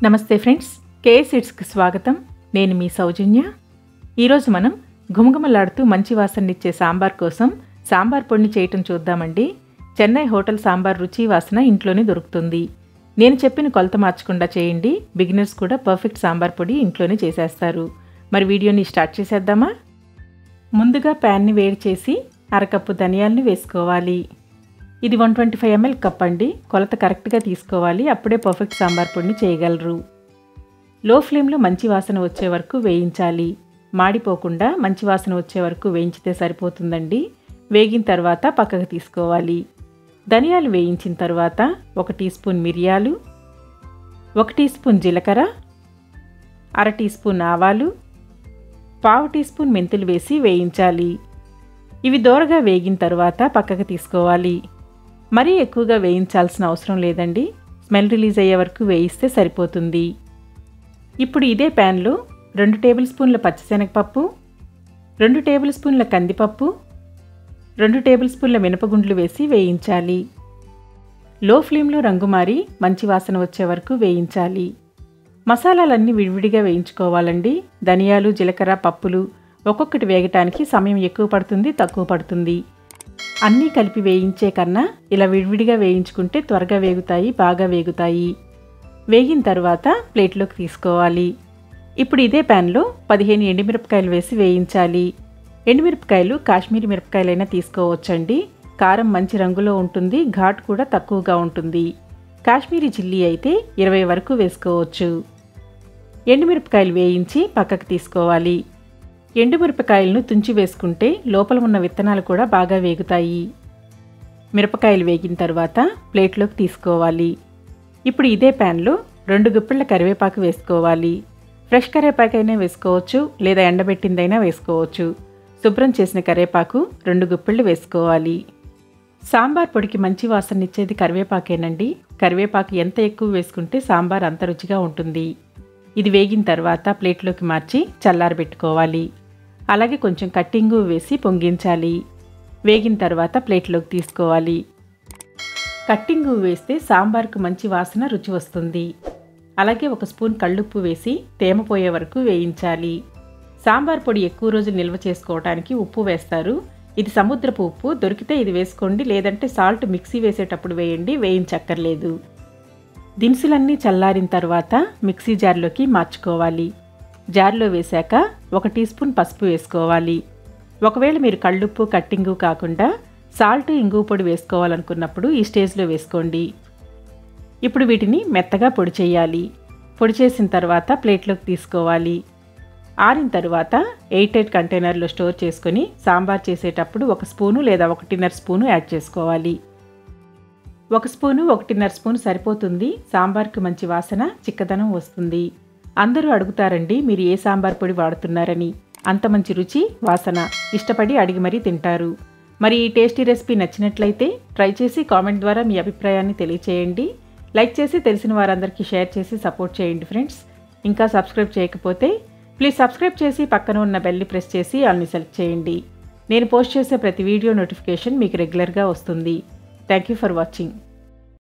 నమస్తే ఫ్రెండ్స్ కే సిడ్స్కి స్వాగతం నేను మీ సౌజన్య ఈరోజు మనం గుమగుమలాడుతూ మంచి వాసననిచ్చే సాంబార్ కోసం సాంబార్ పొడిని చేయటం చూద్దామండి చెన్నై హోటల్ సాంబార్ రుచి వాసన ఇంట్లోనే దొరుకుతుంది నేను చెప్పిన కొలత మార్చకుండా చేయండి బిగినర్స్ కూడా పర్ఫెక్ట్ సాంబార్ పొడి ఇంట్లోనే చేసేస్తారు మరి వీడియోని స్టార్ట్ చేసేద్దామా ముందుగా ప్యాన్ని వేడి చేసి అరకప్పు ధనియాలను వేసుకోవాలి ఇది one twenty five ML cup అండి కొలత కరెక్ట్గా తీసుకోవాలి అప్పుడే పర్ఫెక్ట్ సాంబార్ పొడిని చేయగలరు లో ఫ్లేమ్లో మంచి వాసన వచ్చే వరకు వేయించాలి మాడిపోకుండా మంచి వాసన వచ్చే వరకు వేయించితే సరిపోతుందండి వేగిన తర్వాత పక్కకు తీసుకోవాలి ధనియాలు వేయించిన తర్వాత ఒక టీ స్పూన్ మిరియాలు ఒక టీ స్పూన్ జీలకర్ర అర టీ స్పూన్ ఆవాలు పావు టీ స్పూన్ మెంతులు వేసి వేయించాలి ఇవి దోరగా వేగిన తర్వాత పక్కకు తీసుకోవాలి మరీ ఎక్కువగా వేయించాల్సిన అవసరం లేదండి స్మెల్ రిలీజ్ అయ్యే వరకు వేయిస్తే సరిపోతుంది ఇప్పుడు ఇదే ప్యాన్లో రెండు టేబుల్ స్పూన్ల పచ్చిశనగపప్పు రెండు టేబుల్ స్పూన్ల కందిపప్పు రెండు టేబుల్ స్పూన్ల మినపగుండ్లు వేసి వేయించాలి లో ఫ్లేమ్లో రంగు మారి మంచి వాసన వచ్చే వరకు వేయించాలి మసాలాలన్నీ విడివిడిగా వేయించుకోవాలండి ధనియాలు జీలకర్ర పప్పులు ఒక్కొక్కటి వేగటానికి సమయం ఎక్కువ పడుతుంది తక్కువ పడుతుంది అన్నీ కలిపి వేయించే కన్నా ఇలా విడివిడిగా వేయించుకుంటే త్వరగా వేగుతాయి బాగా వేగుతాయి వేగిన తర్వాత ప్లేట్లోకి తీసుకోవాలి ఇప్పుడు ఇదే ప్యాన్లో పదిహేను ఎండుమిరపకాయలు వేసి వేయించాలి ఎండుమిరపకాయలు కాశ్మీరీ మిరపకాయలైనా తీసుకోవచ్చండి కారం మంచి రంగులో ఉంటుంది ఘాట్ కూడా తక్కువగా ఉంటుంది కాశ్మీరీ చిల్లీ అయితే ఇరవై వరకు వేసుకోవచ్చు ఎండుమిరపకాయలు వేయించి పక్కకు తీసుకోవాలి ఎండుమిరపకాయలను తుంచి వేసుకుంటే లోపల ఉన్న విత్తనాలు కూడా బాగా వేగుతాయి మిరపకాయలు వేగిన తర్వాత ప్లేట్లోకి తీసుకోవాలి ఇప్పుడు ఇదే ప్యాన్లో రెండు గుప్పిళ్ళ కరివేపాకు వేసుకోవాలి ఫ్రెష్ కరివేపాకైనా వేసుకోవచ్చు లేదా ఎండబెట్టిందైనా వేసుకోవచ్చు శుభ్రం చేసిన కరివేపాకు రెండు గుప్పిళ్ళు వేసుకోవాలి సాంబార్ పొడికి మంచి వాసననిచ్చేది కరివేపాకేనండి కరివేపాకు ఎంత ఎక్కువ వేసుకుంటే సాంబార్ అంత రుచిగా ఉంటుంది ఇది వేగిన తర్వాత ప్లేట్లోకి మార్చి చల్లారబెట్టుకోవాలి అలాగే కొంచెం కట్టింగు వేసి పొంగించాలి వేగిన తర్వాత ప్లేట్లోకి తీసుకోవాలి కట్టింగు వేస్తే సాంబార్కు మంచి వాసన రుచి వస్తుంది అలాగే ఒక స్పూన్ కళ్ళుప్పు వేసి తేమ పోయే వరకు వేయించాలి సాంబార్ పొడి ఎక్కువ రోజులు నిల్వ చేసుకోవడానికి ఉప్పు వేస్తారు ఇది సముద్రపు ఉప్పు దొరికితే ఇది వేసుకోండి లేదంటే సాల్ట్ మిక్సీ వేసేటప్పుడు వేయండి వేయించక్కర్లేదు దినుసులన్నీ చల్లారిన తర్వాత మిక్సీ జార్లోకి మార్చుకోవాలి జార్లో వేశాక ఒక టీ స్పూన్ పసుపు వేసుకోవాలి ఒకవేళ మీరు కళ్ళుప్పు కట్టింగు కాకుండా సాల్ట్ ఇంగు పొడి వేసుకోవాలనుకున్నప్పుడు ఈ స్టేజ్లో వేసుకోండి ఇప్పుడు వీటిని మెత్తగా పొడి చేయాలి పొడి చేసిన తర్వాత ప్లేట్లోకి తీసుకోవాలి ఆరిన తర్వాత ఎయిట్ ఎయిట్ కంటైనర్లో స్టోర్ చేసుకొని సాంబార్ చేసేటప్పుడు ఒక స్పూను లేదా ఒకటిన్నర స్పూను యాడ్ చేసుకోవాలి ఒక స్పూను ఒకటిన్నర స్పూన్ సరిపోతుంది సాంబార్కి మంచి వాసన చిక్కదనం వస్తుంది అందరూ అడుగుతారండి మీరు ఏ సాంబార్ పొడి వాడుతున్నారని అంత మంచి రుచి వాసన ఇష్టపడి అడిగి మరీ తింటారు మరి ఈ టేస్టీ రెసిపీ నచ్చినట్లయితే ట్రై చేసి కామెంట్ ద్వారా మీ అభిప్రాయాన్ని తెలియచేయండి లైక్ చేసి తెలిసిన వారందరికీ షేర్ చేసి సపోర్ట్ చేయండి ఫ్రెండ్స్ ఇంకా సబ్స్క్రైబ్ చేయకపోతే ప్లీజ్ సబ్స్క్రైబ్ చేసి పక్కన ఉన్న బెల్ని ప్రెస్ చేసి ఆల్ని సెలెక్ట్ చేయండి నేను పోస్ట్ చేసే ప్రతి వీడియో నోటిఫికేషన్ మీకు రెగ్యులర్గా వస్తుంది థ్యాంక్ యూ ఫర్ వాచింగ్